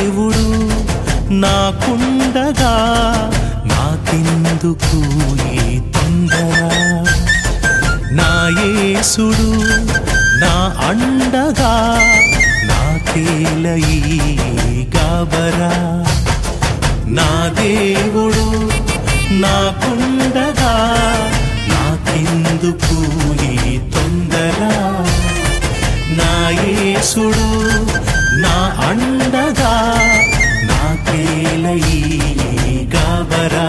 దేవుడు నాకుండగా నాకెందుకు ఈ తొందర నా యేసుడు నా అండగా నాకేల ఈ గాబరా నా దేవుడు నాకుండగా నాకెందుకు ఈ తొందర నా యేసుడు నా అండగా నాకేల ఈ గాబరా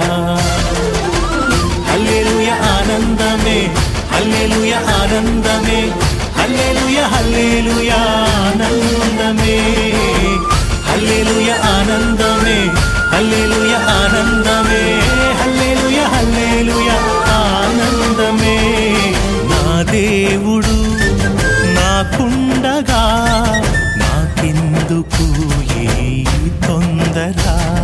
హల్లెలూయ ఆనందమే హల్లెలూయ ఆనందమే హల్లెలూయ హల్లెలూయ ఆనందమే హల్లెలూయ ఆనందమే హల్లెలూయ ఆనందమే హల్లెలూయ హల్లెలూయ ఆనందమే నా దేవుడు నాకుండగా నాకెందుకు ఈ తొందర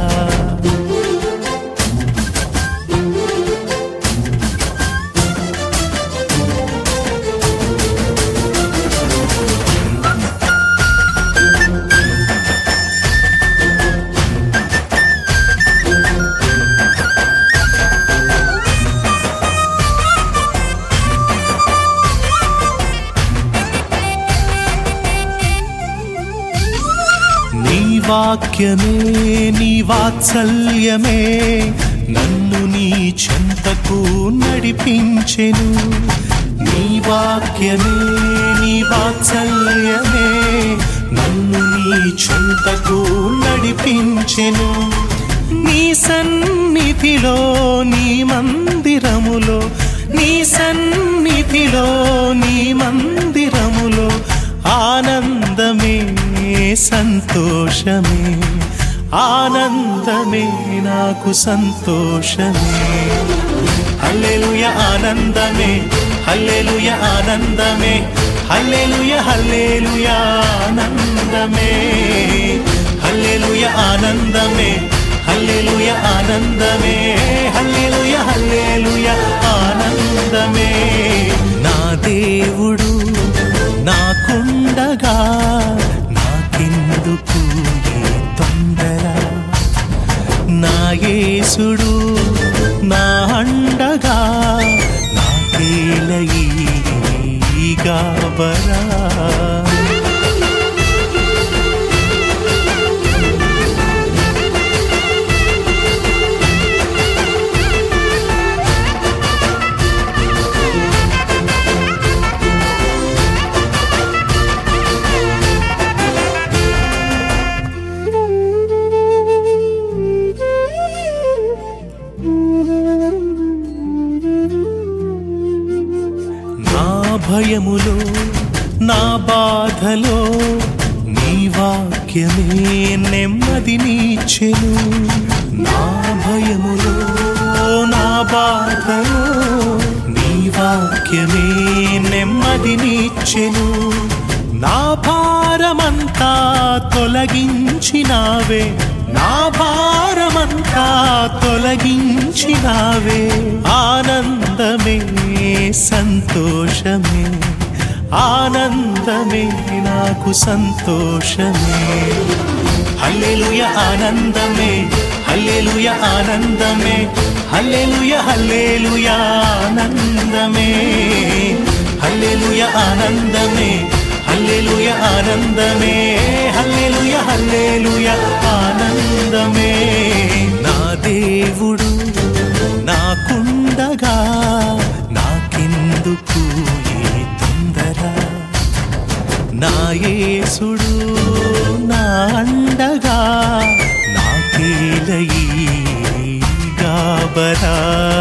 నీ వాక్యమే నీ వాత్సల్యమే నన్ను నీ చెంతకు నడిపించెను నీ వాక్యమే నీ వాత్సల్యమే నన్ను నీ చెంతకు నడిపించెను నీ సన్నిధిలో నీ మందిరములో నీ సన్నిధిలో నీ మందిరములో ఆనందమే సంతోషమే ఆనందమే నాకు సంతోషమే హల్లెలూయ ఆనందమే హల్లెలూయ ఆనందమే హల్లెలూయ హల్లెలూయ ఆనందమే హల్లెలూయ ఆనందమే హల్లెలూయ ఆనందమే హల్లెలూయ హల్లెలూయ ఆనందమే నా దేవుడు నాకుండగా నాకెందుకు ఈ తొందర నా యేసుడు నా అండగా నాకేల ఈ గాబరా నా భయములో నా బాధలో నీ వాక్యమే నెమ్మదినిచ్చెను నా భయములో నా బాధలో నీ వాక్యమే నెమ్మదినిచ్చెను నా భారమంతా తొలగించినావే నా భారమంతా తొలగించినావే ఆనందమే సంతోషమే ఆనందమే నాకు సంతోషమే హల్లెలూయ ఆనందమే హల్లెలూయ ఆనందమే హల్లెలూయ హల్లెలూయ ఆనందమే హల్లెలూయ ఆనందమే హల్లెలూయ ఆనందమే హల్లెలూయ హల్లెలూయ ఆనందమే నా దేవుడు నాకుండగా నాకెందుకు ఈ తొందర నా యేసుడు నా అండగా నాకేల ఈ గాబరా